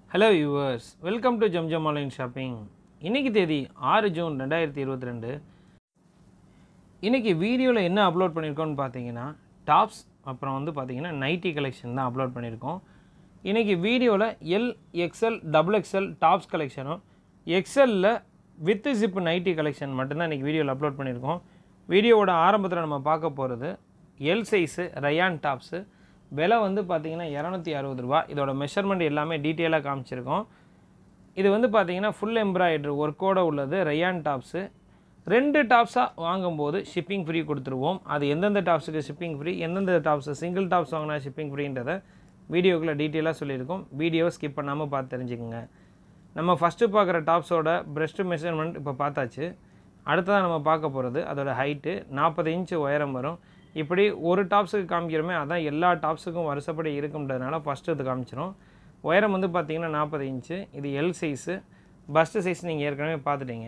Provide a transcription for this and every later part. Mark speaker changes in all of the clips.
Speaker 1: hello yours welcome to Zamzam online shopping இன்னைக்கு தேதி ஆறு ஜூன் ரெண்டாயிரத்தி இருபத்தி ரெண்டு இன்றைக்கி வீடியோவில் என்ன அப்லோட் பண்ணியிருக்கோம்னு பார்த்தீங்கன்னா டாப்ஸ் அப்புறம் வந்து பார்த்தீங்கன்னா நைட்டி கலெக்ஷன் தான் அப்லோட் பண்ணியிருக்கோம் இன்றைக்கி வீடியோவில் L XL double XL tops கலெக்ஷனும் எக்ஸ்எல்லில் வித் ஜிப் நைட்டி கலெக்ஷன் மட்டும்தான் இன்றைக்கி வீடியோவில் அப்லோட் பண்ணியிருக்கோம் வீடியோவோட ஆரம்பத்தில் நம்ம பார்க்க போகிறது எல் சைஸு ரயான் டாப்ஸு விலை வந்து பார்த்தீங்கன்னா இரநூத்தி அறுபது ரூபா இதோட மெஷர்மெண்ட் எல்லாமே டீட்டெயிலாக காமிச்சிருக்கோம் இது வந்து பார்த்தீங்கன்னா ஃபுல் எம்ப்ராய்டரி ஒர்க்கோடு உள்ளது ரயான் டாப்ஸு ரெண்டு டாப்ஸாக வாங்கும்போது ஷிப்பிங் ஃப்ரீ கொடுத்துருவோம் அது எந்தெந்த டாப்ஸுக்கு ஷிப்பிங் ஃப்ரீ எந்தெந்த டாப்ஸு சிங்கிள் டாப்ஸ் வாங்கினா ஷிப்பிங் ஃப்ரீன்றதை வீடியோக்குள்ளே டீட்டெயிலாக சொல்லியிருக்கோம் வீடியோவை ஸ்கிப் பண்ணாமல் பார்த்து தெரிஞ்சுக்கோங்க நம்ம ஃபஸ்ட்டு பார்க்குற டாப்ஸோட பிரஸ்ட் மெஷர்மெண்ட் இப்போ பார்த்தாச்சு அடுத்ததாக நம்ம பார்க்க போகிறது அதோட ஹைட்டு நாற்பது இன்ச்சு உயரம் வரும் இப்படி ஒரு டாப்ஸுக்கு காமிக்கிறோமே அதான் எல்லா டாப்ஸுக்கும் வருஷப்படி இருக்குன்றதுனால ஃபஸ்ட்டு இது காமிச்சிரும் உயரம் வந்து பார்த்தீங்கன்னா நாற்பது இன்ச்சு இது எல் சைஸு பஸ்ட்டு சைஸ் நீங்கள் ஏற்கனவே பார்த்துட்டீங்க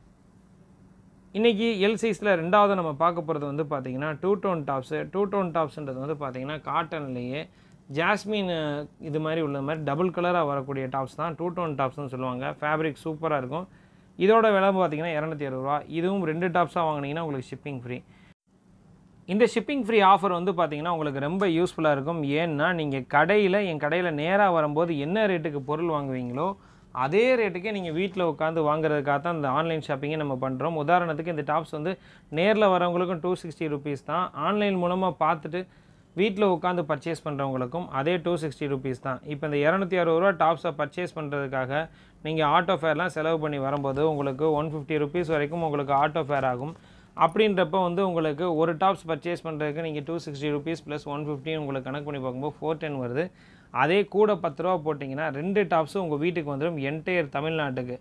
Speaker 1: இன்றைக்கி எல் சைஸில் ரெண்டாவது நம்ம பார்க்க போகிறது வந்து பார்த்தீங்கன்னா two tone tops two tone டாப்ஸ்ன்றது வந்து பார்த்தீங்கன்னா காட்டன்லேயே ஜாஸ்மின் அஹ், இது மாதிரி உள்ள மாதிரி டபுள் கலராக வரக்கூடிய டாப்ஸ் தான் டூ டோன் டாப்ஸ்னு சொல்லுவாங்க ஃபேப்ரிக் சூப்பராக இருக்கும் இதோட விலை பார்த்தீங்கன்னா இரநூத்தி அறுபது ரூபா இதுவும் ரெண்டு டாப்ஸாக வாங்கினீங்கன்னா உங்களுக்கு ஷிப்பிங் ஃப்ரீ இந்த ஷிப்பிங் ஃப்ரீ ஆஃபர் வந்து பார்த்தீங்கன்னா உங்களுக்கு ரொம்ப யூஸ்ஃபுல்லாக இருக்கும் ஏன்னா நீங்கள் கடையில் என் கடையில் நேராக வரும்போது என்ன ரேட்டுக்கு பொருள் வாங்குவீங்களோ அதே ரேட்டுக்கே நீங்கள் வீட்டில் உட்காந்து வாங்குறதுக்காக தான் இந்த ஆன்லைன் ஷாப்பிங்கை நம்ம பண்ணுறோம் உதாரணத்துக்கு இந்த டாப்ஸ் வந்து நேரில் வரவங்களுக்கும் டூ சிக்ஸ்டி ருபீஸ் தான் ஆன்லைன் மூலமாக பார்த்துட்டு வீட்டில் உட்காந்து பர்ச்சேஸ் பண்ணுறவங்களுக்கும் அதே டூ சிக்ஸ்டி ருபீஸ் தான் இப்போ இந்த இரநூத்தி அறுபது ரூபா டாப்ஸை பர்ச்சேஸ் பண்ணுறதுக்காக நீங்கள் ஆட்டோ ஃபேர்லாம் செலவு பண்ணி வரும்போது உங்களுக்கு ஒன் ஃபிஃப்டி ருபீஸ் வரைக்கும் உங்களுக்கு ஆட்டோ ஃபேர் ஆகும் அப்படின்றப்ப வந்து உங்களுக்கு ஒரு டாப்ஸ் பர்ச்சேஸ் பண்ணுறதுக்கு நீங்கள் two sixty rupees plus one fifty உங்களுக்கு கணக்கு பண்ணி பார்க்கும்போது ஃபோர் டென் வருது அதே கூட பத்து ரூபா போட்டிங்கன்னா ரெண்டு டாப்ஸும் உங்கள் வீட்டுக்கு வந்துடும் என்டையர் தமிழ்நாட்டுக்கு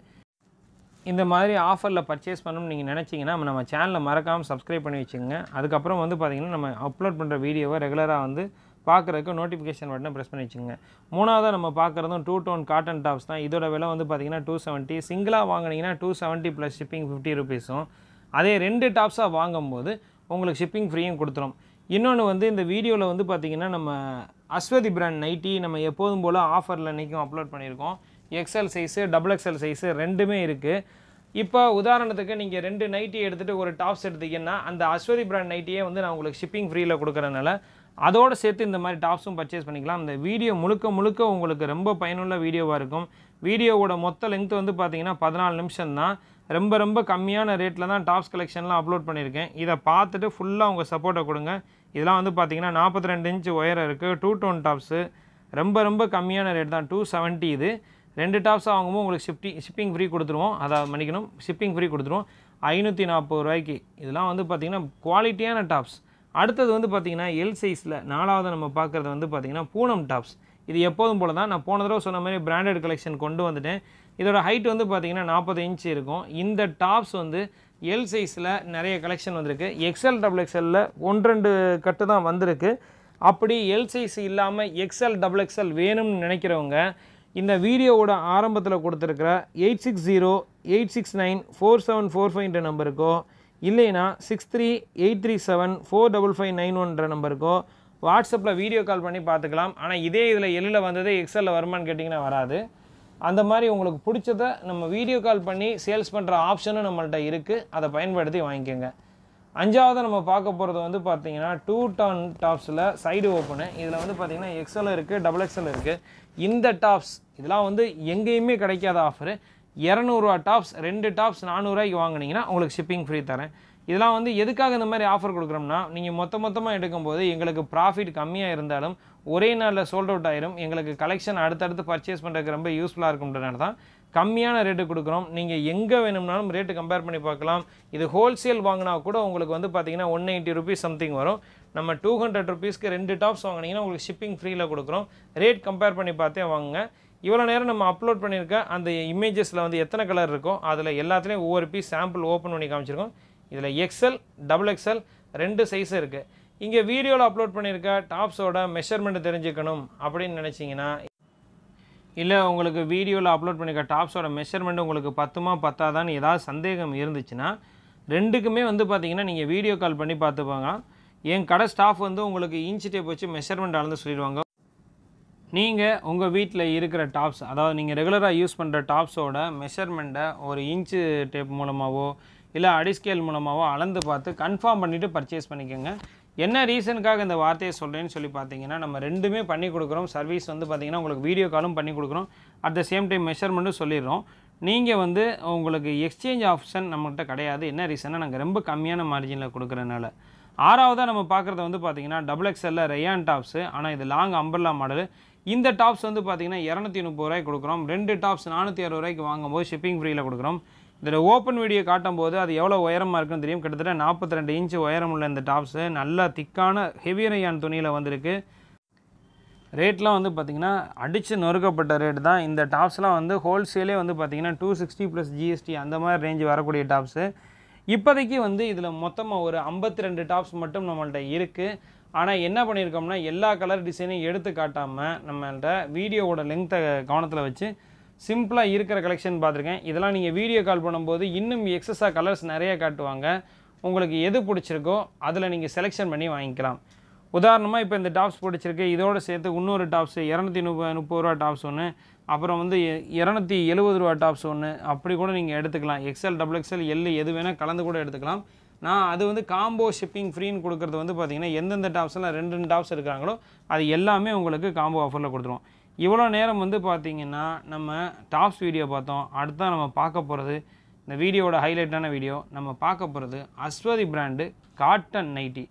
Speaker 1: இந்த மாதிரி ஆஃபரில் பர்ச்சேஸ் பண்ணணும்னு நீங்கள் நினச்சிங்கன்னா நம்ம சேனலில் மறக்காமல் சப்ஸ்கிரைப் பண்ணி வச்சுங்க அதுக்கப்புறம் வந்து பார்த்திங்கன்னா நம்ம அப்லோட் பண்ணுற வீடியோவை ரெகுலராக வந்து பார்க்குறதுக்கு நோட்டிஃபிகேஷன் பட்டனை ப்ரெஸ் பண்ணி வச்சுங்க மூணாவதாக நம்ம பார்க்குறதும் டூ டோன் காட்டன் டாப்ஸ் தான் இதோட விலை வந்து பார்த்திங்கன்னா டூ செவன்ட்டி சிங்கிளாக வாங்கினீங்கன்னா two seventy plus shipping fifty ருபீஸும் அதே ரெண்டு டாப்ஸாக வாங்கும்போது உங்களுக்கு ஷிப்பிங் ஃப்ரீயும் கொடுத்துரும் இன்னொன்று வந்து இந்த வீடியோவில் வந்து பார்த்திங்கன்னா நம்ம அஸ்வதி பிராண்ட் நைட்டி நம்ம எப்போதும் போல் ஆஃபரில் இன்றைக்கும் அப்லோட் பண்ணியிருக்கோம் XL size double XL size ரெண்டுமே இருக்குது இப்போ உதாரணத்துக்கு நீங்கள் ரெண்டு நைட்டி எடுத்துகிட்டு ஒரு டாப்ஸ் எடுத்தீங்கன்னா அந்த அஸ்வதி பிராண்ட் நைட்டியே வந்து நான் உங்களுக்கு ஷிப்பிங் ஃப்ரீயில் கொடுக்குறனால அதோடு சேர்த்து இந்த மாதிரி டாப்ஸும் பர்ச்சேஸ் பண்ணிக்கலாம் இந்த வீடியோ முழுக்க முழுக்க உங்களுக்கு ரொம்ப பயனுள்ள வீடியோவாக இருக்கும் வீடியோவோட மொத்த லென்த் வந்து பார்த்தீங்கன்னா பதினாலு நிமிஷம் தான் ரொம்ப ரொம்ப கம்மியான ரேட்டில் தான் டாப்ஸ் கலெக்ஷன்லாம் அப்லோட் பண்ணியிருக்கேன் இதை பார்த்துட்டு ஃபுல்லாக உங்கள் சப்போர்ட்டை கொடுங்க இதெல்லாம் வந்து பார்த்தீங்கன்னா நாற்பத்தி ரெண்டு இன்ச் உயரம் இருக்குது டூ டோன் டாப்ஸு ரொம்ப ரொம்ப கம்மியான ரேட் தான் டூ செவன்ட்டி இது ரெண்டு டாப்ஸாக வாங்கும்போது உங்களுக்கு ஷிப்டி ஷிப்பிங் ஃப்ரீ கொடுத்துருவோம் அதை மன்னிக்கணும் ஷிப்பிங் ஃப்ரீ கொடுத்துருவோம் ஐநூற்றி நாற்பது ரூபாய்க்கு இதெல்லாம் வந்து பார்த்திங்கன்னா குவாலிட்டியான டாப்ஸ் அடுத்தது வந்து பார்த்திங்கன்னா எல் சைஸில் நாலாவது நம்ம பார்க்குறது வந்து பார்த்திங்கன்னா பூனம் டாப்ஸ் இது எப்போதும் போல தான் நான் போன தடவை சொன்ன மாதிரி பிராண்டட் கலெக்ஷன் கொண்டு வந்துட்டேன் இதோட ஹைட் வந்து பார்த்திங்கன்னா நாற்பது இன்ச் இருக்கும் இந்த டாப்ஸ் வந்து எல் சைஸில் நிறைய கலெக்ஷன் வந்திருக்கு எக்ஸ்எல் டபுள் எக்ஸ்எல்லில் ஒன்று ரெண்டு கட்டு தான் வந்திருக்கு அப்படி எல் சைஸ் இல்லாமல் எக்ஸ்எல் டபுள் எக்ஸ்எல் வேணும்னு நினைக்கிறவங்க இந்த வீடியோவோட ஆரம்பத்தில் கொடுத்துருக்கிற eight six zero eight six nine four seven four ஃபைவ்ன்ற நம்பருக்கோ இல்லைனா six three eight three seven four double five nine ஒன்ற நம்பருக்கோ வாட்ஸ்அப்பில் வீடியோ கால் பண்ணி பார்த்துக்கலாம் ஆனால் இதே இதில் எல்லில் வந்தது எக்ஸலில் வருமான்னு கேட்டிங்கன்னா வராது அந்த மாதிரி உங்களுக்கு பிடிச்சத நம்ம வீடியோ கால் பண்ணி சேல்ஸ் பண்ணுற ஆப்ஷனும் நம்மள்ட்ட இருக்குது அதை பயன்படுத்தி வாங்கிக்கோங்க அஞ்சாவது நம்ம பார்க்க போகிறது வந்து பார்த்தீங்கன்னா டூ டன் டாப்ஸில் சைடு ஓப்பனு இதில் வந்து பார்த்தீங்கன்னா எக்ஸல் இருக்குது டபுள் எக்ஸல் இருக்குது இந்த டாப்ஸ் இதெல்லாம் வந்து எங்கேயுமே கிடைக்காத ஆஃபரு இரநூறுவா டாப்ஸ் ரெண்டு டாப்ஸ் நானூறுரூவாய்க்கு வாங்குனீங்கன்னா உங்களுக்கு ஷிப்பிங் ஃப்ரீ தரேன் இதெல்லாம் வந்து எதுக்காக இந்த மாதிரி ஆஃபர் கொடுக்குறோம்னா நீங்கள் மொத்த மொத்தமாக எடுக்கும்போது எங்களுக்கு ப்ராஃபிட் கம்மியாக இருந்தாலும் ஒரே நாளில் சோல்ட் அவுட் ஆயிரும் எங்களுக்கு கலெக்ஷன் அடுத்தடுத்து பர்ச்சேஸ் பண்ணுறதுக்கு ரொம்ப யூஸ்ஃபுல்லாக இருக்கும்ன்றனால தான் கம்மியான ரேட்டு கொடுக்குறோம் நீங்கள் எங்கே வேணும்னாலும் ரேட்டு கம்பேர் பண்ணி பார்க்கலாம் இது ஹோல்சேல் வாங்கினா கூட உங்களுக்கு வந்து பார்த்தீங்கன்னா ஒன் எயிட்டி ருபீஸ் சம்திங் வரும் நம்ம டூ ஹண்ட்ரட் ருபீஸ்க்கு ரெண்டு டாப்ஸ் வாங்கினீங்கன்னா உங்களுக்கு ஷிப்பிங் ஃப்ரீயில் கொடுக்குறோம் ரேட் கம்பேர் பண்ணி பார்த்தே வாங்குங்க இவ்வளோ நேரம் நம்ம அப்லோட் பண்ணியிருக்க அந்த இமேஜஸில் வந்து எத்தனை கலர் இருக்கோ அதில் எல்லாத்துலேயும் ஒவ்வொரு பீஸ் சாம்பிள் ஓப்பன் பண்ணி காமிச்சிருக்கோம் இதில் எக்ஸல் டபுள் எக்ஸல் ரெண்டு சைஸ் இருக்குது இங்கே வீடியோவில் அப்லோட் பண்ணியிருக்க டாப்ஸோட மெஷர்மெண்ட் தெரிஞ்சுக்கணும் அப்படின்னு நினச்சிங்கன்னா இல்லை உங்களுக்கு வீடியோவில் அப்லோட் பண்ணியிருக்க டாப்ஸோட மெஷர்மெண்ட் உங்களுக்கு பத்துமா பத்தாதான்னு ஏதாவது சந்தேகம் இருந்துச்சுன்னா ரெண்டுக்குமே வந்து பார்த்தீங்கன்னா நீங்கள் வீடியோ கால் பண்ணி பார்த்துப்பாங்க என் கடை ஸ்டாஃப் வந்து உங்களுக்கு இன்ச் டேப் வச்சு மெஷர்மெண்ட் அளந்து சொல்லிடுவாங்க நீங்கள் உங்கள் வீட்டில் இருக்கிற டாப்ஸ் அதாவது நீங்கள் ரெகுலராக யூஸ் பண்ணுற டாப்ஸோட மெஷர்மெண்ட்டை ஒரு இன்ச்சு டேப் மூலமாகவோ இல்லை அடிஸ்கேல் மூலமாகவோ அளந்து பார்த்து கன்ஃபார்ம் பண்ணிவிட்டு பர்ச்சேஸ் பண்ணிக்கோங்க என்ன ரீசனுக்காக இந்த வார்த்தையை சொல்கிறேன்னு சொல்லி பார்த்தீங்கன்னா நம்ம ரெண்டுமே பண்ணி கொடுக்குறோம் சர்வீஸ் வந்து பார்த்தீங்கன்னா உங்களுக்கு வீடியோ காலும் பண்ணி கொடுக்குறோம் அட் த சேம் டைம் மெஷர்மெண்ட்டும் சொல்லிடுறோம் நீங்கள் வந்து உங்களுக்கு எக்ஸ்சேஞ்ச் ஆப்ஷன் நம்மகிட்ட கிடையாது என்ன ரீசன்னா நாங்கள் ரொம்ப கம்மியான மார்ஜினில் கொடுக்குறனால ஆறாவதாக நம்ம பார்க்குறது வந்து பார்த்தீங்கன்னா டபுள் எக்ஸ்எல்ல ரேயான் டாப்ஸு ஆனால் இது லாங் அம்பர்லா மாடல் இந்த டாப்ஸ் வந்து பார்த்தீங்கன்னா இரநூத்தி முப்பது ரூபாய்க்கு கொடுக்குறோம் ரெண்டு டாப்ஸ் நானூற்றி அறுபது ரூபாய்க்கு வாங்கும்போது ஷிப்பிங் ஃப்ரீயில் கொடுக்குறோம் இதில் ஓப்பன் வீடியோ காட்டும் போது அது எவ்வளோ உயரமாக இருக்குன்னு தெரியும் கிட்டத்தட்ட நாற்பத்தி ரெண்டு இன்ச்சு உயரம் உள்ள இந்த டாப்ஸு நல்லா திக்கான ஹெவி ரயான் துணியில் வந்திருக்கு ரேட்லாம் வந்து பார்த்திங்கன்னா அடித்து நொறுக்கப்பட்ட ரேட் தான் இந்த டாப்ஸ்லாம் வந்து ஹோல்சேலே வந்து பார்த்திங்கன்னா டூ சிக்ஸ்டி ப்ளஸ் ஜிஎஸ்டி அந்த மாதிரி ரேஞ்ச் வரக்கூடிய டாப்ஸு இப்போதைக்கு வந்து இதில் மொத்தமாக ஒரு ஐம்பத்தி ரெண்டு டாப்ஸ் மட்டும் நம்மள்ட்ட இருக்குது ஆனால் என்ன பண்ணியிருக்கோம்னா எல்லா கலர் டிசைனையும் எடுத்து காட்டாமல் நம்மள்ட்ட வீடியோவோட லெங்க்த்தை கவனத்தில் வச்சு சிம்பிளாக இருக்கிற கலெக்ஷன் பார்த்துருக்கேன் இதெல்லாம் நீங்கள் வீடியோ கால் பண்ணும்போது இன்னும் எக்ஸஸாக கலர்ஸ் நிறைய காட்டுவாங்க உங்களுக்கு எது பிடிச்சிருக்கோ அதில் நீங்கள் செலெக்ஷன் பண்ணி வாங்கிக்கலாம் உதாரணமாக இப்போ இந்த டாப்ஸ் பிடிச்சிருக்கு இதோடு சேர்த்து இன்னொரு டாப்ஸ் இரநூத்தி முப்பது முப்பது ரூபா டாப்ஸ் ஒன்று அப்புறம் வந்து இரநூத்தி எழுபது ரூபா டாப்ஸ் ஒன்று அப்படி கூட நீங்கள் எடுத்துக்கலாம் எக்ஸ்எல் டபுள் எக்ஸ்எல் எல் எது வேணால் கலந்து கூட எடுத்துக்கலாம் நான் அது வந்து காம்போ ஷிப்பிங் ஃப்ரீன்னு கொடுக்குறது வந்து பார்த்திங்கன்னா எந்தெந்த டாப்ஸ்லாம் ரெண்டு ரெண்டு டாப்ஸ் இருக்கிறாங்களோ அது எல்லாமே உங்களுக்கு காம்போ ஆஃபரில் கொடுத்துருவோம் இவ்வளோ நேரம் வந்து பார்த்திங்கன்னா நம்ம டாப்ஸ் வீடியோ பார்த்தோம் அடுத்தா நம்ம பார்க்க போகிறது இந்த வீடியோவோட ஹைலைட்டான வீடியோ நம்ம பார்க்க போகிறது அஸ்வதி பிராண்டு காட்டன் நைட்டி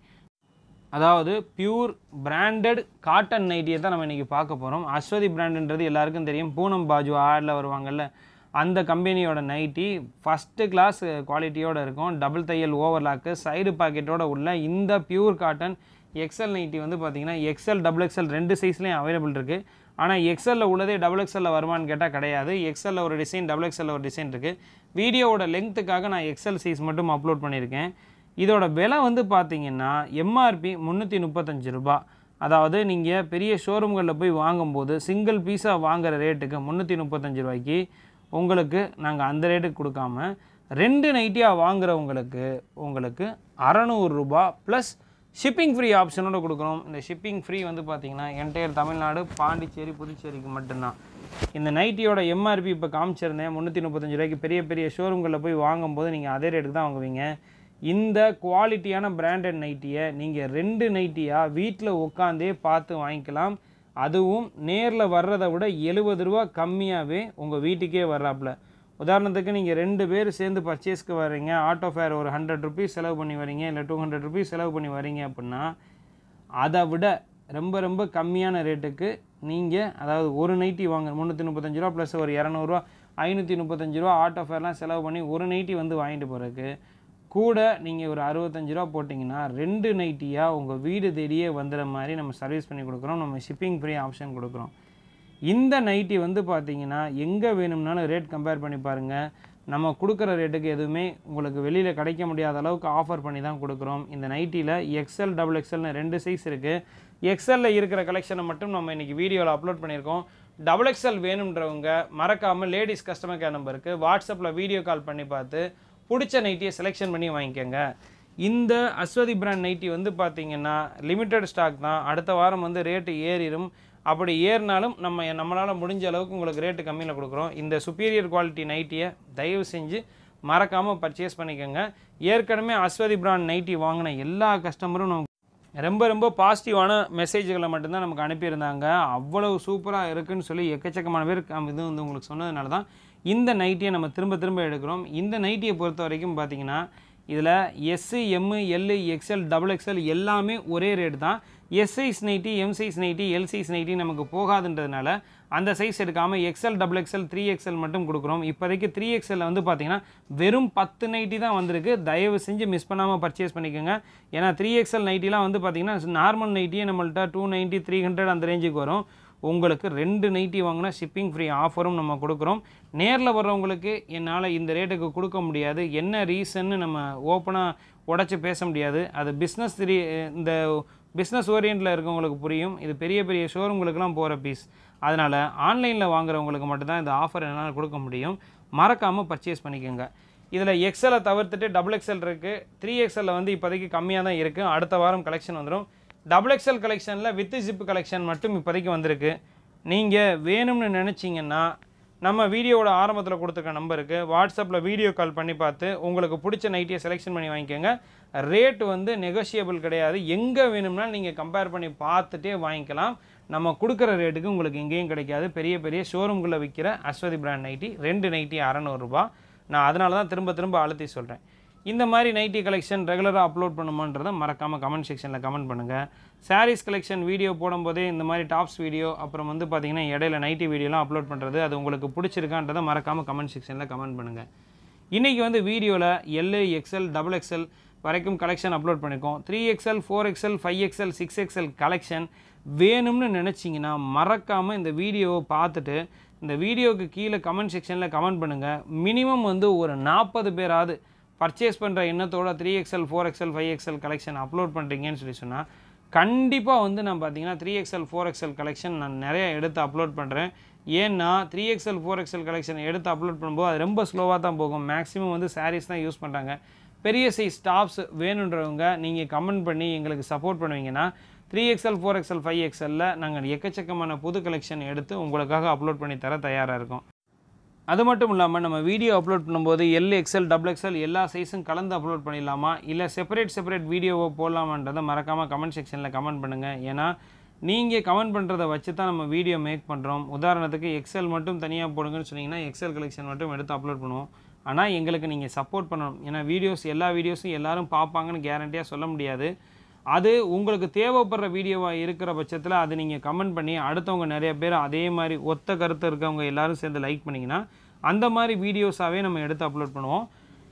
Speaker 1: அதாவது பியூர் பிராண்டட் காட்டன் நைட்டியை தான் நம்ம இன்றைக்கி பார்க்க போகிறோம் அஸ்வதி பிராண்டுன்றது எல்லாருக்கும் தெரியும் பூனம் பாஜு ஆடில் வருவாங்கல்ல அந்த கம்பெனியோட நைட்டி ஃபஸ்ட்டு கிளாஸ் குவாலிட்டியோடு இருக்கும் டபுள் தையல் ஓவர்லாக்கு சைடு பாக்கெட்டோட உள்ள இந்த பியூர் காட்டன் எக்ஸல் நைட்டி வந்து பார்த்திங்கன்னா எக்ஸல் டபுள் எக்ஸல் ரெண்டு சைஸ்லேயும் அவைலபிள் இருக்குது ஆனால் எக்ஸலில் உள்ளதே டபுள் எக்ஸலில் வருமானு கேட்டால் கிடையாது எக்ஸலில் ஒரு டிசைன் டபுள் எக்ஸலில் ஒரு டிசைன் இருக்குது வீடியோவோட லெங்க்த்துக்காக நான் எக்ஸல் சைஸ் மட்டும் அப்லோட் பண்ணியிருக்கேன் இதோட விலை வந்து பார்த்தீங்கன்னா எம்ஆர்பி முந்நூற்றி முப்பத்தஞ்சு ரூபா அதாவது நீங்கள் பெரிய ஷோரூம்களில் போய் வாங்கும்போது சிங்கிள் பீஸாக வாங்குற ரேட்டுக்கு முந்நூற்றி முப்பத்தஞ்சு ரூபாய்க்கு உங்களுக்கு நாங்கள் அந்த ரேட்டுக்கு கொடுக்காம ரெண்டு நைட்டியாக வாங்குறவங்களுக்கு உங்களுக்கு அறநூறுரூபா ப்ளஸ் ஷிப்பிங் ஃப்ரீ ஆப்ஷனோட கொடுக்குறோம் இந்த ஷிப்பிங் ஃப்ரீ வந்து பார்த்தீங்கன்னா என்டையர் தமிழ்நாடு பாண்டிச்சேரி புதுச்சேரிக்கு மட்டும்தான் இந்த நைட்டியோட எம்ஆர்பி இப்போ காமிச்சிருந்தேன் முந்நூற்றி முப்பத்தஞ்சு ரூபாய்க்கு பெரிய பெரிய ஷோரூம்களில் போய் வாங்கும்போது நீங்கள் அதே ரேட்டுக்கு தான் வாங்குவீங்க இந்த குவாலிட்டியான பிராண்டட் நைட்டியை நீங்கள் ரெண்டு நைட்டியாக வீட்டில் உட்காந்தே பார்த்து வாங்கிக்கலாம் அதுவும் நேரில் வர்றதை விட எழுபது ரூபா கம்மியாகவே உங்கள் வீட்டுக்கே வர்றாப்புல உதாரணத்துக்கு நீங்கள் ரெண்டு பேர் சேர்ந்து பர்ச்சேஸ்க்கு வர்றீங்க ஆட்டோ ஃபேர் ஒரு ஹண்ட்ரட் ருபீஸ் செலவு பண்ணி வரீங்க இல்லை டூ ஹண்ட்ரட் ருபீஸ் செலவு பண்ணி வரீங்க அப்படின்னா அதை விட ரொம்ப ரொம்ப கம்மியான ரேட்டுக்கு நீங்கள் அதாவது ஒரு நைட்டி வாங்க முந்நூற்றி முப்பத்தஞ்சு ரூபா ப்ளஸ் ஒரு இரநூறுவா ஐநூற்றி முப்பத்தஞ்சு ரூபா ஆட்டோ ஃபேர்லாம் செலவு பண்ணி ஒரு நைட்டி வந்து வாங்கிட்டு போகிறதுக்கு கூட நீங்கள் ஒரு அறுபத்தஞ்சு ரூபா போட்டிங்கன்னா ரெண்டு நைட்டியாக உங்கள் வீடு தேடியே வந்துடுற மாதிரி நம்ம சர்வீஸ் பண்ணி கொடுக்குறோம் நம்ம ஷிப்பிங் ஃப்ரீ ஆப்ஷன் கொடுக்குறோம் இந்த நைட்டி வந்து பார்த்தீங்கன்னா எங்கே வேணும்னாலும் ரேட் கம்பேர் பண்ணி பாருங்கள் நம்ம கொடுக்குற ரேட்டுக்கு எதுவுமே உங்களுக்கு வெளியில் கிடைக்க முடியாத அளவுக்கு ஆஃபர் பண்ணி தான் கொடுக்குறோம் இந்த நைட்டியில் எக்ஸல் டபுள் எக்ஸல்னு ரெண்டு சைஸ் இருக்குது எக்ஸலில் இருக்கிற கலெக்ஷனை மட்டும் நம்ம இன்றைக்கி வீடியோவில் அப்லோட் பண்ணியிருக்கோம் டபுள் எக்ஸல் வேணுன்றவங்க மறக்காமல் லேடிஸ் கஸ்டமர் கேர் நம்பருக்கு வாட்ஸ்அப்பில் வீடியோ கால் பண்ணி பார்த்து பிடிச்ச நைட்டியை செலெக்ஷன் பண்ணி வாங்கிக்கோங்க இந்த அஸ்வதி பிராண்ட் நைட்டி வந்து பார்த்தீங்கன்னா லிமிட்டட் ஸ்டாக் தான் அடுத்த வாரம் வந்து ரேட்டு ஏறிடும் அப்படி ஏறினாலும் நம்ம நம்மளால் முடிஞ்ச அளவுக்கு உங்களுக்கு ரேட்டு கம்மியில் கொடுக்குறோம் இந்த சுப்பீரியர் குவாலிட்டி நைட்டியை தயவு செஞ்சு மறக்காமல் பர்ச்சேஸ் பண்ணிக்கோங்க ஏற்கனவே அஸ்வதி பிராண்ட் நைட்டி வாங்கின எல்லா கஸ்டமரும் நமக்கு ரொம்ப ரொம்ப பாசிட்டிவான மெசேஜ்களை மட்டும்தான் நமக்கு அனுப்பியிருந்தாங்க அவ்வளவு சூப்பராக இருக்குன்னு சொல்லி எக்கச்சக்கமான பேர் கம்- இது வந்து உங்களுக்கு சொன்னதுனால தான் இந்த நைட்டியை நம்ம திரும்ப திரும்ப எடுக்கிறோம் இந்த நைட்டியை பொறுத்த வரைக்கும் பார்த்தீங்கன்னா இதில் S M L XL double XL எல்லாமே ஒரே ரேட் தான் S size nighty M size nighty L size nighty நமக்கு போகாதுன்றதுனால அந்த சைஸ் எடுக்காமல் XL double XL three XL மட்டும் கொடுக்குறோம் இப்போதைக்கு த்ரீ எக்ஸ்எல்ல வந்து பார்த்தீங்கன்னா வெறும் பத்து நைட்டி தான் வந்திருக்கு தயவு செஞ்சு மிஸ் பண்ணாமல் பர்ச்சேஸ் பண்ணிக்கோங்க ஏன்னா த்ரீ எக்ஸ்எல் நைட்டிலாம் வந்து பார்த்தீங்கன்னா நார்மல் நைட்டியே நம்மள்ட்ட டூ நைன்ட்டி த்ரீ ஹண்ட்ரட் அந்த ரேஞ்சுக்கு வரும் உங்களுக்கு ரெண்டு நைட்டி வாங்கினா ஷிப்பிங் ஃப்ரீ ஆஃபரும் நம்ம கொடுக்குறோம் நேரில் வர்றவங்களுக்கு என்னால் இந்த ரேட்டுக்கு கொடுக்க முடியாது என்ன ரீசன்னு நம்ம ஓப்பனாக உடச்சி பேச முடியாது அது பிஸ்னஸ் இந்த பிஸ்னஸ் ஓரியண்டில் இருக்கவங்களுக்கு புரியும் இது பெரிய பெரிய ஷோரூம்களுக்கெல்லாம் போகிற பீஸ் அதனால் ஆன்லைனில் வாங்குறவங்களுக்கு மட்டும்தான் இந்த ஆஃபர் என்னால் கொடுக்க முடியும் மறக்காமல் பர்ச்சேஸ் பண்ணிக்கோங்க இதில் எக்ஸலை தவிர்த்துட்டு டபுள் எக்ஸல் இருக்குது த்ரீ எக்ஸலில் வந்து இப்போதைக்கு கம்மியாக தான் இருக்குது அடுத்த வாரம் கலெக்ஷன் வந்துடும் டபுள் எக்ஸல் கலெக்ஷனில் வித் ஜிப் கலெக்ஷன் மட்டும் இப்போதைக்கு வந்திருக்கு நீங்கள் வேணும்னு நினச்சிங்கன்னா நம்ம வீடியோவோட ஆரம்பத்தில் கொடுத்துருக்க நம்பருக்கு வாட்ஸ்அப்பில் வீடியோ கால் பண்ணி பார்த்து உங்களுக்கு பிடிச்ச நைட்டியை செலெக்ஷன் பண்ணி வாங்கிக்கோங்க ரேட் வந்து நெகோஷியபிள் கிடையாது எங்கே வேணும்னாலும் நீங்கள் கம்பேர் பண்ணி பார்த்துட்டே வாங்கிக்கலாம் நம்ம கொடுக்குற ரேட்டுக்கு உங்களுக்கு எங்கேயும் கிடைக்காது பெரிய பெரிய ஷோரூம்குள்ளே விற்கிற அஸ்வதி பிராண்ட் நைட்டி ரெண்டு நைட்டி அறநூறுபா நான் அதனால தான் திரும்ப திரும்ப அழுத்தி சொல்கிறேன் இந்த மாதிரி நைட்டி கலெக்ஷன் ரெகுலராக அப்லோட் பண்ணுமான்றதை மறக்காமல் கமெண்ட் செக்ஷனில் கமெண்ட் பண்ணுங்கள் சாரீஸ் கலெக்ஷன் வீடியோ போடும்போதே இந்த மாதிரி டாப்ஸ் வீடியோ அப்புறம் வந்து பார்த்தீங்கன்னா இடையில நைட்டி வீடியோலாம் அப்லோட் பண்ணுறது அது உங்களுக்கு பிடிச்சிருக்கான்றதை மறக்காமல் கமெண்ட் செக்ஷனில் கமெண்ட் பண்ணுங்கள் இன்றைக்கி வந்து வீடியோவில் எல்ஏ எக்ஸ்எல் டபுள் எக்ஸ்எல் வரைக்கும் கலெக்ஷன் அப்லோட் பண்ணியிருக்கோம் three XL four XL five XL six XL collection வேணும்னு நினச்சிங்கன்னா மறக்காமல் இந்த வீடியோவை பார்த்துட்டு இந்த வீடியோவுக்கு கீழே கமெண்ட் செக்ஷனில் கமெண்ட் பண்ணுங்கள் மினிமம் வந்து ஒரு நாற்பது பேராவது பர்ச்சேஸ் பண்ணுற எண்ணத்தோட three XL four XL five XL collection upload பண்ணுறீங்கன்னு சொல்லி சொன்னால் கண்டிப்பாக வந்து நான் பார்த்தீங்கன்னா three XL four XL collection நான் நிறைய எடுத்து அப்லோட் பண்ணுறேன் ஏன்னா three XL four XL collection எடுத்து அப்லோட் பண்ணும்போது அது ரொம்ப ஸ்லோவாக தான் போகும் மேக்ஸிமம் வந்து சாரீஸ் தான் யூஸ் பண்ணுறாங்க பெரிய சைஸ் டாப்ஸ் வேணுன்றவங்க நீங்கள் கமெண்ட் பண்ணி எங்களுக்கு சப்போர்ட் பண்ணுவீங்கன்னா three XL four XL five எக்ஸ்எல்ல நாங்கள் எக்கச்சக்கமான புது கலெக்ஷன் எடுத்து உங்களுக்காக அப்லோட் பண்ணி தர தயாராக இருக்கோம் அது மட்டும் இல்லாமல் நம்ம வீடியோ அப்லோட் பண்ணும்போது எல் எக்ஸ்எல் டபுள் எக்ஸ்எல் எல்லா சைஸும் கலந்து அப்லோட் பண்ணிடலாமா இல்லை செப்பரேட் செப்பரேட் வீடியோவை போடலாமான்றதை மறக்காமல் கமெண்ட் செக்ஷனில் கமெண்ட் பண்ணுங்கள் ஏன்னா நீங்கள் கமெண்ட் பண்ணுறதை வச்சு தான் நம்ம வீடியோ மேக் பண்ணுறோம் உதாரணத்துக்கு எக்ஸல் மட்டும் தனியாக போடுங்கன்னு சொன்னீங்கன்னா எக்ஸல் கலெக்ஷன் மட்டும் எடுத்து அப்லோட் பண்ணுவோம் ஆனால் எங்களுக்கு நீங்கள் சப்போர்ட் பண்ணணும் ஏன்னா வீடியோஸ் எல்லா வீடியோஸும் எல்லாரும் பார்ப்பாங்கன்னு கேரண்டியாக சொல்ல முடியாது அது உங்களுக்கு தேவைப்படுற வீடியோவாக இருக்கிற பட்சத்தில் அது நீங்கள் கமெண்ட் பண்ணி அடுத்தவங்க நிறைய பேர் அதே மாதிரி ஒத்த கருத்து இருக்கவங்க எல்லாரும் சேர்ந்து லைக் பண்ணிங்கன்னா அந்த மாதிரி வீடியோஸாகவே நம்ம எடுத்து அப்லோட் பண்ணுவோம்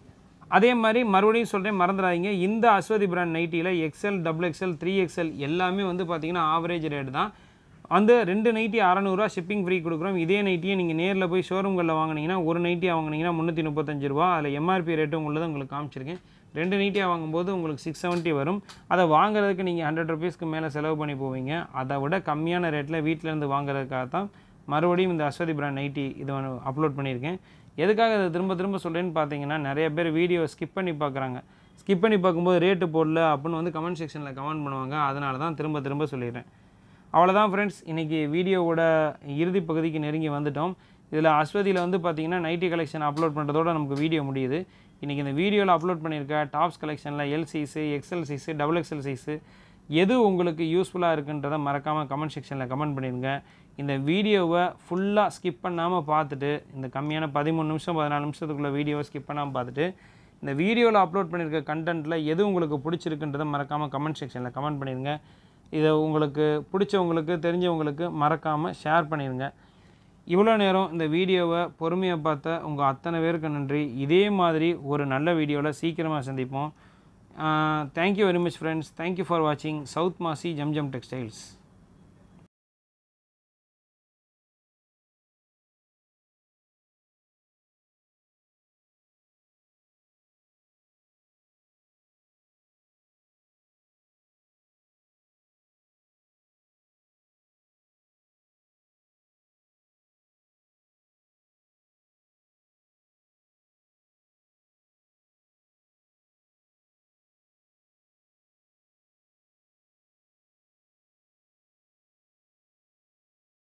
Speaker 1: அதே மாதிரி மறுபடியும் சொல்கிறேன் மறந்துடாதீங்க இந்த அஸ்வதி பிராண்ட் நைட்டியில் XL double XL three XL எல்லாமே வந்து பார்த்தீங்கன்னா ஆவரேஜ் ரேட் தான் அந்த ரெண்டு நைட்டி அறநூறுவா ஷிப்பிங் ஃப்ரீ கொடுக்குறோம் இதே நைட்டியை நீங்கள் நேரில் போய் ஷோரூம்களில் வாங்கினீங்கன்னா ஒரு நைட்டி வாங்கினீங்கன்னா முந்நூற்றி முப்பத்தஞ்சு ரூபா அதில் எம்ஆர்பி ரேட்டு உங்களுக்கு உங்களுக்கு காமிச்சிருக்கேன் ரெண்டு நைட்டியாக வாங்கும்போது உங்களுக்கு சிக்ஸ் செவன்ட்டி வரும் அதை வாங்குறதுக்கு நீங்கள் ஹண்ட்ரட் ருபீஸ்க்கு மேலே செலவு பண்ணி போவீங்க அதை விட கம்மியான ரேட்டில் வீட்டிலேருந்து வாங்குறதுக்காக தான் மறுபடியும் இந்த அஸ்வதி பிராண்ட் நைட்டி இது அப்லோட் பண்ணியிருக்கேன் எதுக்காக இதை திரும்ப திரும்ப சொல்கிறேன்னு பார்த்தீங்கன்னா நிறைய பேர் வீடியோ ஸ்கிப் பண்ணி பார்க்குறாங்க ஸ்கிப் பண்ணி பார்க்கும்போது ரேட்டு போடல அப்படின்னு வந்து கமெண்ட் செக்ஷனில் கமெண்ட் பண்ணுவாங்க அதனால தான் திரும்ப திரும்ப சொல்லிடுறேன் அவ்வளோதான் ஃப்ரெண்ட்ஸ் இன்றைக்கி வீடியோவோட இறுதி பகுதிக்கு நெருங்கி வந்துட்டோம் இதில் அஸ்வதியில் வந்து பார்த்திங்கன்னா நைட்டி கலெக்ஷன் அப்லோட் பண்ணுறதோட நமக்கு வீடியோ முடியுது இன்றைக்கி இந்த வீடியோவில் அப்லோட் பண்ணியிருக்க டாப்ஸ் கலெக்ஷனில் L size XL size double XL size எது உங்களுக்கு யூஸ்ஃபுல்லாக இருக்குன்றதை மறக்காமல் கமெண்ட் செக்ஷனில் கமெண்ட் பண்ணிடுங்க இந்த வீடியோவை ஃபுல்லாக ஸ்கிப் பண்ணாமல் பார்த்துட்டு இந்த கம்மியான பதிமூணு நிமிஷம் பதினாலு நிமிஷத்துக்குள்ள வீடியோவை ஸ்கிப் பண்ணாமல் பார்த்துட்டு இந்த வீடியோவில் அப்லோட் பண்ணியிருக்க கண்டென்ட்டில் எது உங்களுக்கு பிடிச்சிருக்குன்றதை மறக்காமல் கமெண்ட் செக்ஷனில் கமெண்ட் பண்ணிடுங்க இதை உங்களுக்கு பிடிச்சவங்களுக்கு தெரிஞ்சவங்களுக்கு மறக்காமல் ஷேர் பண்ணிடுங்க இவ்வளோ நேரம் இந்த வீடியோவை பொறுமையாக பார்த்த உங்கள் அத்தனை பேருக்கு நன்றி இதே மாதிரி ஒரு நல்ல வீடியோவில் சீக்கிரமாக சந்திப்போம் thank you very much friends thank you for வாட்சிங் சவுத் மாசி ஜம்ஜம் டெக்ஸ்டைல்ஸ்